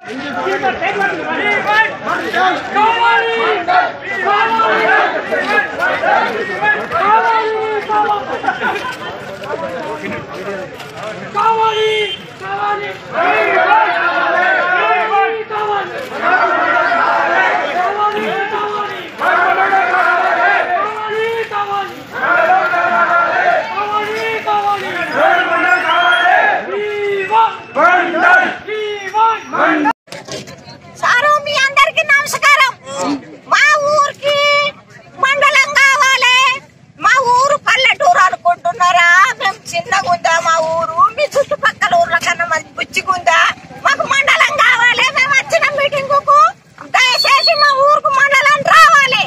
కావాలి కావాలి కావాలి కావాలి కావాలి కావాలి కావాలి కావాలి కావాలి సారు మీ అందరికి నమస్కారం మా ఊరికి మండలం కావాలి మా ఊరు పల్లెటూరు అనుకుంటున్నారా మేము చిన్నగా ఉందా మా ఊరు మీ చుట్టుపక్కల ఊర్ల కన్నా మంచి బుచ్చిగుందా మాకు మండలం కావాలి మేము వచ్చిన మీటింగ్ కు దయచేసి మా ఊరుకు మండలం రావాలి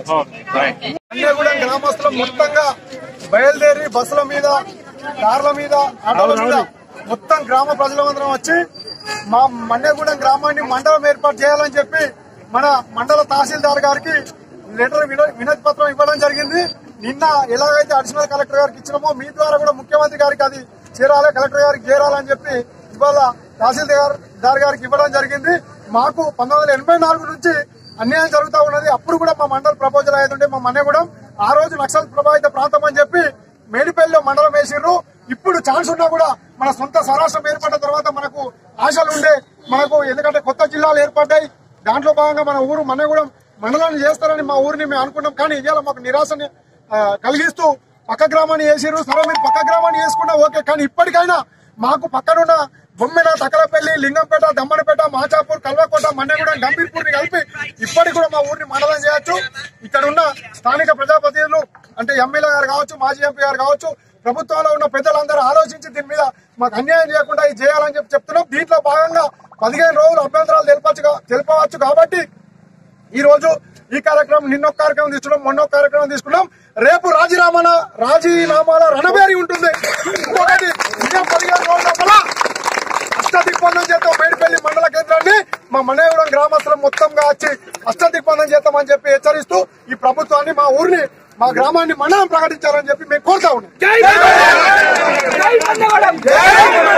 అన్నగూడెం గ్రామస్తులు మొత్తంగా బయలుదేరి బస్సుల మీద కార్ల మీద ఆటోల మీద మొత్తం గ్రామ ప్రజలందరం వచ్చి మా మన్నెగూడెం గ్రామాన్ని మండలం ఏర్పాటు చేయాలని చెప్పి మన మండల తహసీల్దార్ గారికి లెటర్ విన- వినతి పత్రం ఇవ్వడం జరిగింది నిన్న ఎలాగైతే అడిషనల్ కలెక్టర్ గారికి ఇచ్చినామో మీ ద్వారా కూడా ముఖ్యమంత్రి గారికి అది చేరాలి కలెక్టర్ గారికి చేరాలని చెప్పి ఇవాళ తహసీల్దార్ దార్ గారికి ఇవ్వడం జరిగింది మాకు పంతొమ్మిది వందల ఎనభై నాలుగు నుంచి అన్యాయం జరుగుతా ఉన్నది అప్పుడు కూడా మా మండల ప్రపోజల్ అయ్యేది మా మన్నెగూడెం ఆ రోజు నక్సల్ ప్రభావిత ప్రాంతం అని చెప్పి మేడిపల్లిలో మండలం వేసిర్రు ఇప్పుడు ఛాన్స్ ఉన్నా కూడా మన సొంత స్వరాష్ట్రం ఏర్పడ్డ తర్వాత మనకు ఆశలు ఉండే మనకు ఎందుకంటే కొత్త జిల్లాలు ఏర్పడ్డాయి దాంట్లో భాగంగా మన ఊరు మన్నెగూడెం మండలాన్ని చేస్తారని మా ఊరిని మేము అనుకున్నాం కానీ ఇవాళ మాకు నిరాశని ఆ, కలిగిస్తూ పక్క గ్రామాన్ని వేసిర్రు సరే మీరు పక్క గ్రామాన్ని వేసుకున్నా ఓకే కానీ ఇప్పటికైనా మాకు పక్కనున్న బొమ్మెన తకలపల్లి లింగంపేట దమ్మనపేట మాచాపూర్ కల్వకోట మన్నెగూడెం గంభీర్పూర్ ని కలిపి ఇప్పటికి కూడా మా ఊరిని మండలం చేయొచ్చు ఇక్కడ ఉన్న స్థానిక ప్రజాప్రతినిధులు అంటే ఎమ్మెల్యే గారు కావచ్చు మాజీ ఎంపీ గారు కావచ్చు ప్రభుత్వంలో ఉన్న పెద్దలందరూ ఆలోచించి దీని మీద మాకు అన్యాయం చేయకుండా ఇది చేయాలని చెప్పి చెప్తున్నాం దీంట్లో భాగంగా పదిహేను రోజులు అభ్యంతరాలు తెలపచ్చు తెలపవచ్చు కాబట్టి ఈ రోజు ఈ కార్యక్రమం నిన్న ఒక కార్యక్రమం తీసుకున్నాం మొన్న ఒక కార్యక్రమం తీసుకున్నాం రేపు రాజీనామాల రాజీనామాల రణబేరి ఉంటుంది ఇంకొకటి ఇంకా పదిహేను రోజుల లోపల అష్టదిగ్బంధం చేద్దాం మేడిపల్లి మండల కేంద్రాన్ని మా మన్నయగూడెం గ్రామస్తులం మొత్తంగా వచ్చి అష్టదిగ్బంధం చేద్దామని చెప్పి హెచ్చరిస్తూ ఈ ప్రభుత్వాన్ని మా ఊరిని మా గ్రామాన్ని మండలం ప్రకటించాలని చెప్పి మేము కోరుతా ఉన్నాం జై మండలం జై మండలం